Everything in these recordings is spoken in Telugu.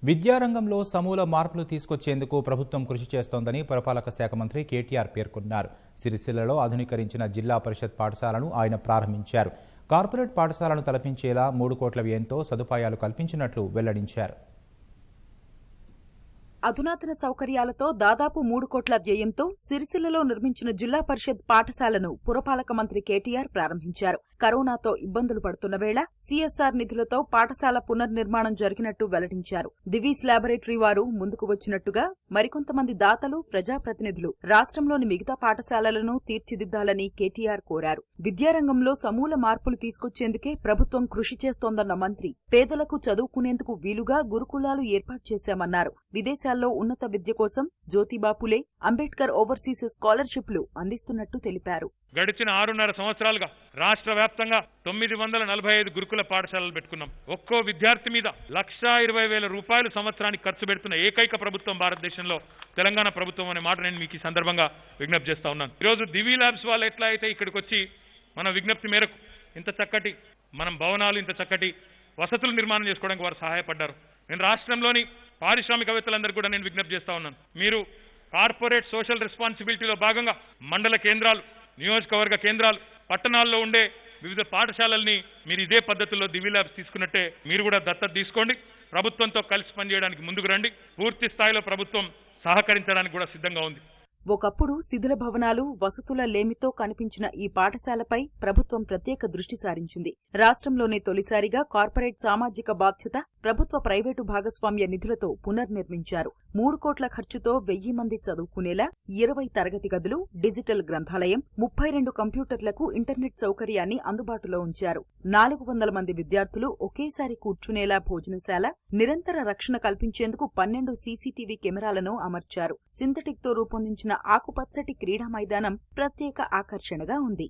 విద్యారంగంలో సమూల మార్పులు తీసుకొచ్చేందుకు ప్రభుత్వం కృషి చేస్తోందని పురపాలక శాఖ మంత్రి కేటీఆర్ పేర్కొన్నారు సిరిసిల్లలో ఆధునీకరించిన జిల్లా పరిషత్ పాఠశాలను ఆయన ప్రారంభించారు కార్పొరేట్ పాఠశాలను తలపించేలా మూడు కోట్ల వ్యయంతో సదుపాయాలు కల్పించినట్లు వెల్లడించారు అధునాతన సౌకర్యాలతో దాదాపు మూడు కోట్ల వ్యయంతో సిరిసిల్లలో నిర్మించిన జిల్లా పరిషత్ పాఠశాలను పురపాలక మంత్రి కేటీఆర్ ప్రారంభించారు కరోనాతో ఇబ్బందులు పడుతున్న వేళ సీఎస్ఆర్ నిధులతో పాఠశాల పునర్నిర్మాణం జరిగినట్టు వెల్లడించారు దివీస్ లాబొరేటరీ వారు ముందుకు వచ్చినట్టుగా మరికొంతమంది దాతలు ప్రజాప్రతినిధులు రాష్ట్రంలోని మిగతా పాఠశాలలను తీర్చిదిద్దాలని కేటీఆర్ కోరారు విద్యారంగంలో సమూల మార్పులు తీసుకొచ్చేందుకే ప్రభుత్వం కృషి చేస్తోందన్న మంత్రి పేదలకు చదువుకునేందుకు వీలుగా గురుకులాలు ఏర్పాటు చేశామన్నారు విదేశాల్లో ఉన్నత విద్య కోసం జ్యోతిబాపులే అంబేద్కర్ ఓవర్సీస్ స్కాలర్షిప్లు అందిస్తున్నట్టు తెలిపారు గడిచిన ఆరున్నర సంవత్సరాలుగా రాష్ట్ర వ్యాప్తంగా తొమ్మిది వందల నలభై ఐదు గురుకుల పాఠశాలలు పెట్టుకున్నాం ఒక్కో విద్యార్థి మీద లక్షా ఇరవై వేల రూపాయలు సంవత్సరానికి ఖర్చు పెడుతున్న ఏకైక ప్రభుత్వం భారతదేశంలో తెలంగాణ ప్రభుత్వం అనే మాట నేను మీకు ఈ సందర్భంగా విజ్ఞప్తి చేస్తా ఉన్నాను ఈరోజు దివీ ల్యాబ్స్ వాళ్ళు ఎట్లా అయితే ఇక్కడికి వచ్చి మన విజ్ఞప్తి మేరకు ఇంత చక్కటి మనం భవనాలు ఇంత చక్కటి వసతులు నిర్మాణం చేసుకోవడానికి వారు సహాయపడ్డారు నేను రాష్ట్రంలోని పారిశ్రామికవేత్తలందరూ కూడా నేను విజ్ఞప్తి చేస్తా ఉన్నాను మీరు కార్పొరేట్ సోషల్ రెస్పాన్సిబిలిటీలో భాగంగా మండల కేంద్రాలు నియోజకవర్గ కేంద్రాలు పట్టణాల్లో ఉండే వివిధ పాఠశాలల్ని మీరు ఇదే పద్ధతిలో దివి ల్యాబ్స్ తీసుకున్నట్టే మీరు కూడా దత్తత తీసుకోండి ప్రభుత్వంతో కలిసి పనిచేయడానికి ముందుకు రండి పూర్తి స్థాయిలో ప్రభుత్వం సహకరించడానికి కూడా సిద్ధంగా ఉంది ఒకప్పుడు శిథిల భవనాలు వసతుల లేమితో కనిపించిన ఈ పాఠశాలపై ప్రభుత్వం ప్రత్యేక దృష్టి సారించింది రాష్ట్రంలోనే తొలిసారిగా కార్పొరేట్ సామాజిక బాధ్యత ప్రభుత్వ ప్రైవేటు భాగస్వామ్య నిధులతో పునర్నిర్మించారు మూడు కోట్ల ఖర్చుతో వెయ్యి మంది చదువుకునేలా ఇరవై తరగతి గదులు డిజిటల్ గ్రంథాలయం ముప్పై రెండు కంప్యూటర్లకు ఇంటర్నెట్ సౌకర్యాన్ని అందుబాటులో ఉంచారు నాలుగు వందల మంది విద్యార్థులు ఒకేసారి కూర్చునేలా భోజనశాల నిరంతర రక్షణ కల్పించేందుకు పన్నెండు సీసీటీవీ కెమెరాలను అమర్చారు సింథటిక్ తో రూపొందించిన ఆకుపచ్చటి క్రీడా మైదానం ప్రత్యేక ఆకర్షణగా ఉంది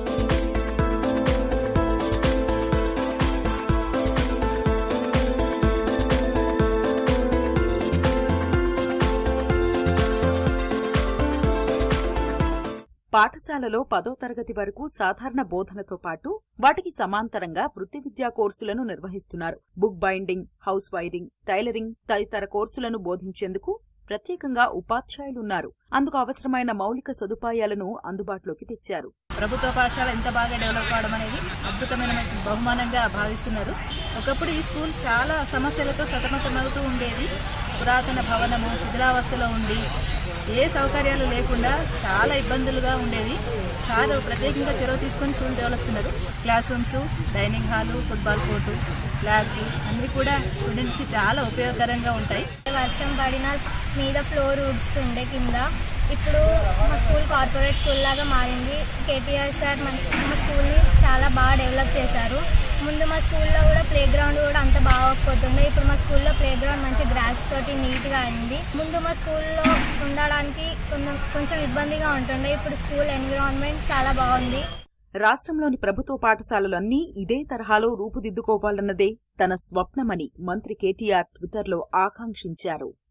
పాఠశాలలో పదో తరగతి వరకు సాధారణ బోధనతో పాటు వాటికి సమాంతరంగా వృత్తి విద్యా కోర్సులను నిర్వహిస్తున్నారు book binding house wiring tailoring తదితర కోర్సులను బోధించేందుకు ప్రత్యేకంగా ఉపాధ్యాయులున్నారు అందుకు అవసరమైన మౌలిక సదుపాయాలను అందుబాటులోకి తెచ్చారు ప్రభుత్వ పాఠశాల ఎంత బాగా డెవలప్ అవడం అనేది అద్భుతమైన బహుమానంగా భావిస్తున్నారు ఒకప్పుడు ఈ స్కూల్ చాలా సమస్యలతో సతమతమవుతూ ఉండేది పురాతన భవనము శిథిలావస్థలో ఉండి ఏ సౌకర్యాలు లేకుండా చాలా ఇబ్బందులుగా ఉండేది సార్ ప్రత్యేకంగా చొరవ తీసుకొని స్కూల్ డెవలప్ చేస్తున్నారు classrooms dining hall football court labs అన్నీ కూడా స్టూడెంట్స్కి చాలా ఉపయోగకరంగా ఉంటాయి వర్షం పడిన మీద ఫ్లోర్ ఊడుస్తుండే కింద ఇప్పుడు మా స్కూల్ కార్పొరేట్ స్కూల్ లాగా మారింది కేటీఆర్ సార్ మన మా స్కూల్ని చాలా బాగా డెవలప్ చేశారు ముందు మా స్కూల్లో కూడా ప్లే గ్రౌండ్ కూడా అంత బాగోకపోతుండే ఇప్పుడు మా స్కూల్లో ప్లే గ్రౌండ్ మంచి గ్రాస్ తోటి నీట్గా అయింది ముందు మా స్కూల్లో ఉండడానికి కొంచెం కొంచెం ఇబ్బందిగా ఉంటుండే ఇప్పుడు స్కూల్ ఎన్విరాన్మెంట్ చాలా బాగుంది రాష్ట్రంలోని ప్రభుత్వ పాఠశాలలన్నీ ఇదే తరహాలో రూపుదిద్దుకోవాలన్నదే తన స్వప్నమని మంత్రి కేటీఆర్ ట్విట్టర్లో ఆకాంక్షించారు